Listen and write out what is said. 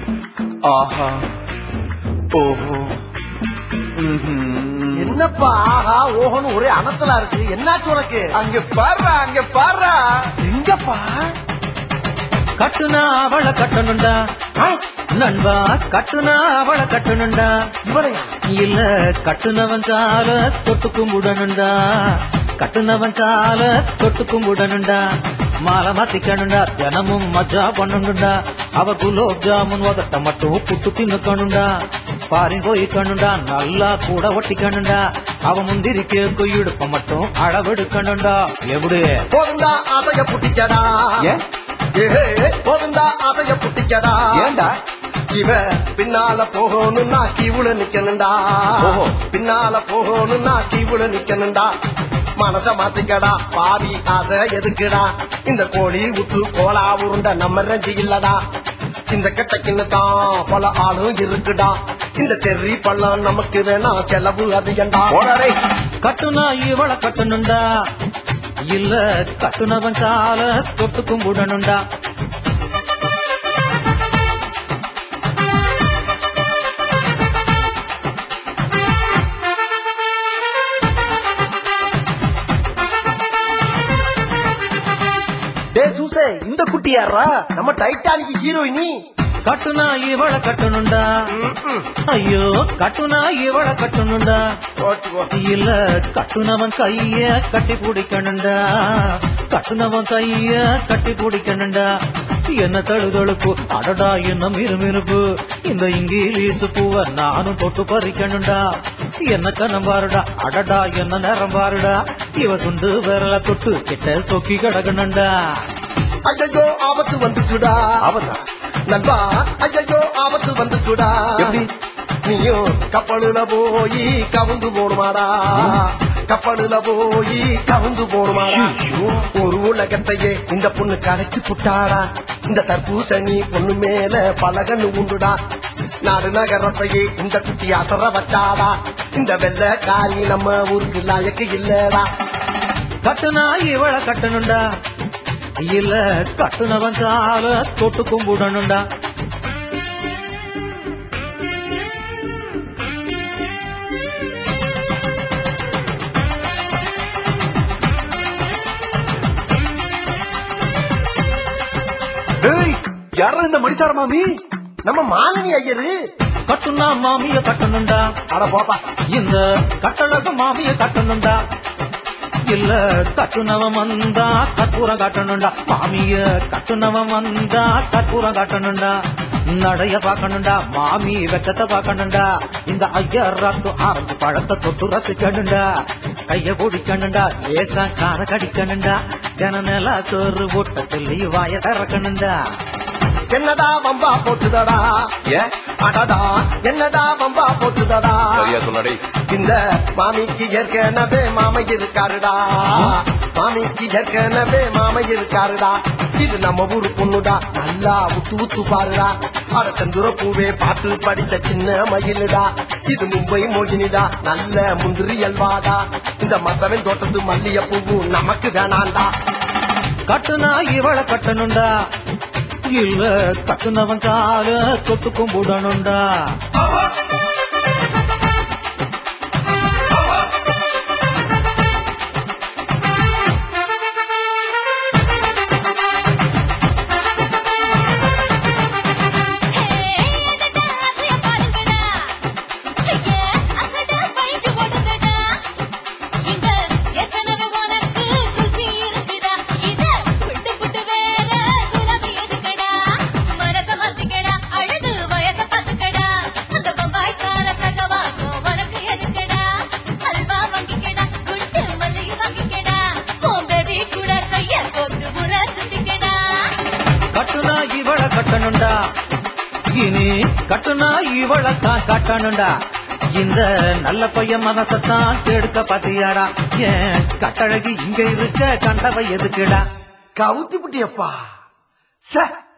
ஆஹா ஓஹோ ம்ஹும். என்னப்பா ஆஹா ஓஹோன்னு ஒரே அனத்தலா இருக்கு என்னாச்சு உனக்கு அங்க பாருடா அங்க பாருடா எங்கப்பா கட்டுனா அவளை கட்டணுண்டா நண்பா கட்டுனா அவளை கட்டணுண்டா இவளையா இல்ல கட்டுனவன் கால தொட்டு கும்பிடணுண்டா கட்டுனவன் கால தொட்டு கும்பிடணுண்டா மாலை மாத்திக்கணுண்டா தினமும் மஜா பண்ணணுண்டா அவ குலோப் ஜாமுன் உதட்ட மட்டும் புட்டு தின்னுக்கணுண்டா பாரின் போய்க்கணுண்டா நல்லா கூட ஒட்டிக்கணுண்டா அவ முந்திரி கேக்கு இடுப்ப மட்டும் அளவெடுக்கணுண்டா எப்படி போதுண்டா அதைய புட்டிக்கடா ஏன் ஏஹே, போதுண்டா அதைய புட்டிக்கடா ஏன்டா இவ பின்னால போகணும்னா கீவுல நிக்கணும்டா ஓஹோ. பின்னால போகணும்னா கீவுல நிக்கணும்டா மனச மாத்திக்கடா பாவி அத எதுக்குடா இந்த கோழி விட்டு கோலா உருண்ட நம்ம ரெண்டு இல்லடா இந்த கெட்டக்கின்னு தான் பல ஆளும் இருக்குடா இந்த தெரி பள்ளம் நமக்கு வேணா செலவு அதிகண்டா போடாடே கட்டுனா இவளை கட்டணுண்டா இல்ல கட்டுனவன் கால தொட்டு கும்பிடணுண்டா டே சூசே இந்த குட்டி யாரா நம்ம டைட்டானிக் ஹீரோயினி கட்டுனா இவளை கட்டணுண்டா ஐயோ கட்டுனா இவளை கட்டணுண்டா இல்ல கட்டுனவன் கைய கட்டி பிடிக்கணுண்டா கட்டுனவன் கைய கட்டி பிடிக்கணுண்டா என்ன தழுதழுப்பு அடடா என்ன மிருமிருப்பு இந்த இங்கிலீஷ் பூவ நானும் தொட்டு பறிக்கணுண்டா என்ன கண்ணம் பாருடா அடடா என்ன நேரம் பாருடா இவ சுண்டு விரல தொட்டு கிட்ட சொக்கி கிடக்கணுண்டா ஐயோ ஆபத்து வந்துச்சுடா ஆபத்தா நண்பா ஐயோ ஆபத்து வந்துச்சுடா எப்படி? நீயும் கப்பலுல போய் கவுந்து போடுமாடா கப்பலுல போய் கவுந்து போடுமாடா ஒரு உலகத்தையே இந்த பொண்ணு கடைச்சு புட்டாடா இந்த தர்பூசணி பொண்ணு மேல பலகன்னு உண்டுடா நாடு நகரத்தையே இந்த குட்டி அசர வச்சாடா இந்த வெள்ளை காரி நம்ம ஊருக்கு லாயக்கு இல்லடா கட்டுனா இவளை கட்டணுண்டா இல்ல கட்டுனவன் கால தொட்டு கும்பிடணுண்டா டேய் யாரா இந்த மணிசார மாமி நம்ம மாலினி ஐயரு கட்டுனா மாமிய கட்டணுண்டா அட போப்பா இந்த கட்டழக மாமிய கட்டணுண்டா இல்ல கட்டுனவன் வந்தா கற்பூரம் காட்டணுண்டா மாமிய கட்டுனவன் வந்தா கற்பூரம் காட்டணுண்டா நடைய பார்க்கணுண்டா மாமி வெச்சத்தை பார்க்கணுண்டா இந்த ஐயராத்து ஆரஞ்சு பழத்தை தொட்டு ரசிக்கணுண்டா கைய பிடிக்கணுண்டா லேசா கார கடிக்கணுண்டா ஜன நில சோறு ஊட்டத்தில் வாய திறக்கணுண்டா என்னடா வம்பா போட்டுதடா ஏன் அடடா என்னடா வம்பா போட்டுதடா சரியா சொன்னடே இந்த மாமிக்கு ஏற்கனவே மாமை இருக்காருடா மாமிக்கு ஏற்கனவே மாமை இருக்காருடா இது நம்ம ஊரு பொண்ணுடா நல்லா உத்து உத்து பாருடா அட செந்துர பூவே பாட்டு படித்த சின்ன மயிலுடா இது மும்பை மோகினிடா நல்ல முந்திரி அல்வாடா இந்த மத்தவன் தோட்டத்து மல்லிய பூவு நமக்கு வேணாண்டா கட்டுனா இவளை கட்டணுண்டா இல்ல கட்டுனவன் கால தொட்டு கும்பிடணுண்டா கட்டுனா இவளை கட்டணுண்டா இனி கட்டுனா இவளை தான் கட்டணுண்டா இந்த நல்ல பையன் மனசத்தான் கெடுக்க பாத்தியாடா ஏன் கட்டழகி இங்க இருக்க கண்டவை எதுக்குடா கவுத்தி புட்டியப்பா சே